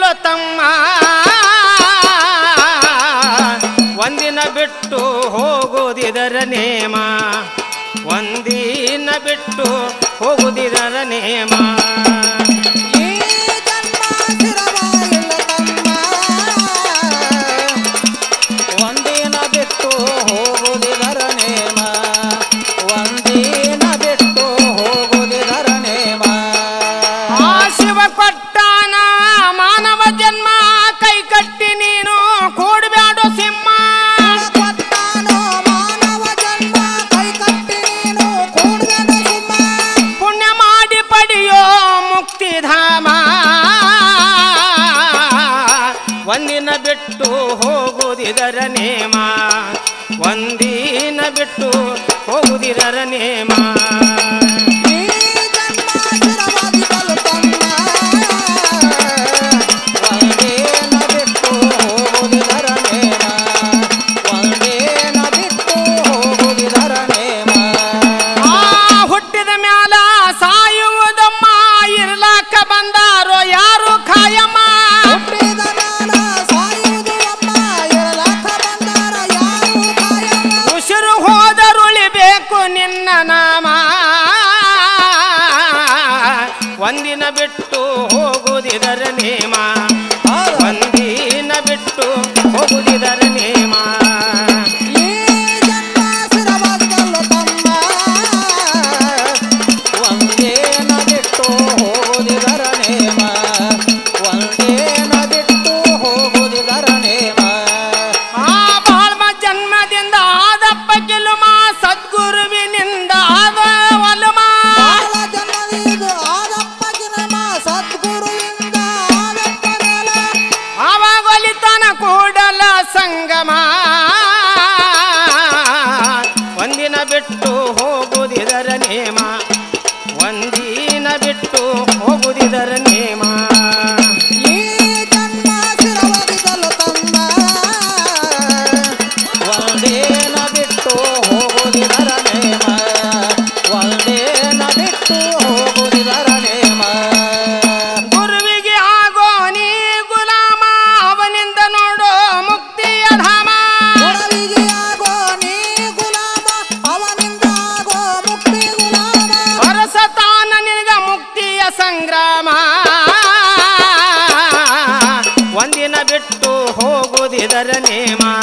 ಇಲ್ಲೋ ತಮ್ಮ ಒಂದಿನ ಬಿಟ್ಟು ಹೋಗುವುದಿದರ ನೇಮ ಒಂದಿನ ಬಿಟ್ಟು ಹೋಗುವುದಿದರ ನೇಮ ಈ ಜನ್ಮ ಸ್ಥಿರವಾಗಿಲ್ಲ ತಮ್ಮ ಒಂದಿನ ಬಿಟ್ಟು ಹೋಗುವುದಿದರ ನೇಮ ಒಂದಿನ ಬಿಟ್ಟು ಹೋಗುವುದಿದರ ನೇಮ ಆ ಶಿವ ಕೊಟ್ಟಾನ ಮಾನವ ಜನ್ಮ ಕೈ ಕಟ್ಟಿ ನೀನು ಕೂಡಬ್ಯಾಡೋ ಸಿಂಹ ಕೊಟ್ಟಾನೋ ಮಾನವ ಜನ್ಮ ಕೈ ಕಟ್ಟಿ ನೀನು ಕೂಡ್ಬೇಡ ಸುಮ್ಮ ಪುಣ್ಯ ಮಾಡಿ ಪಡೆಯೋ ಮುಕ್ತಿಧಾಮ ಒಂದಿನ ಬಿಟ್ಟು ಹೋಗುವುದಿದರ ನೇಮ ಒಂದಿನ ಬಿಟ್ಟು ಹೋಗುವುದಿದರ ನೇಮ ಈ ಜನ್ಮ ಸ್ಥಿರವಾಗಿರಲು ತಮ್ಮ ಒಂದೇನ ಬಿಟ್ಟು ಹೋಗುವುದಿದರ ನೇಮ ಒಂದೇನ ಬಿಟ್ಟು ಹೋಗುವುದಿದರ ನೇಮ ಆ ಹುಟ್ಟಿದ ಮ್ಯಾಲ ಸಾಯುವುದಮ್ಮ ಇರ್ಲಾಕ ಬಂದಾರೋ ಯಾರು ಖಾಯಮ್ಮ ಹುಟ್ಟಿದ ಮ್ಯಾಲ ಸಾಯುವುದು ಅಮ್ಮ ಇರಲಾಕ ಬಂದಾರ ಯಾರು ಕಾಯಮ್ಮ ಉಸಿರು ಹೋದರುಳಿಬೇಕು ನಿನ್ನ ನಾಮ ಒಂದಿನ ಬಿಟ್ಟು ಹೋಗುವುದಿದರ ನೇಮ ಒಂದಿನ ಬಿಟ್ಟು ಹೋಗುವುದಿದರ ನೇಮ ಈ ಜನ್ಮ ಸ್ಥಿರವಾಗಲು ತಮ್ಮ ಒಂದೇನ ಬಿಟ್ಟು ಹೋಗುವುದಿದರ ನೇಮ ಒಂದೇನ ಬಿಟ್ಟು ಹೋಗುವುದಿದರ ನೇಮ ಆ ಬಾಳ್ಮ ಜನ್ಮದಿಂದ ಆದಪ್ಪ ಗೆಲುಮ ಸದ್ಗುರುವಿನಿಂದ ಆದ ಒಲುಮ ಬಾಳ ಜನ್ಮವಿದು ಆದಪ್ಪ ಜಿನಮ ಸದ್ಗುರುವಿಂದ ಆದಪ್ಪ ನೆಲ ಆವಾಗೊಲಿತನ ಕೂಡಲ ಸಂಗಮ ಒಂದಿನ ಬಿಟ್ಟು ಹೋಗುವುದಿದರ ನೇಮ ಒಂದಿನ ಬಿಟ್ಟು ಹೋಗುವುದಿದರ ನೇಮ ಈ ಜನ್ಮ ಸ್ಥಿರವಾಗಿರಲು ತಮ್ಮ ಒಂದೇನ ಬಿಟ್ಟು ಹೋಗುವುದಿದರ ನೇಮ ಒಂದೇನ ಬಿಟ್ಟು ಹೋಗುವುದಿದರ ನೇಮ ಗುರುವಿಗೆ ಆಗೋ ನೀ ಗುಲಾಮ ಅವನಿಂದ ನೋಡೋ ಮುಕ್ತಿಯ ಧಾಮ ಗುಣವಿಗೆ ಆಗೋ ನೀ ಗುಲಾಮ ಅವನಿಂದ ಆಗೋ ಮುಕ್ತಿ ಗುಲಾಮ ಹೊರಸತಾನ ನಿನಗ ಮುಕ್ತಿಯ ಸಂಗ್ರಾಮ ಒಂದಿನ ಬಿಟ್ಟು ಹೋಗುವುದಿದರ ನೇಮ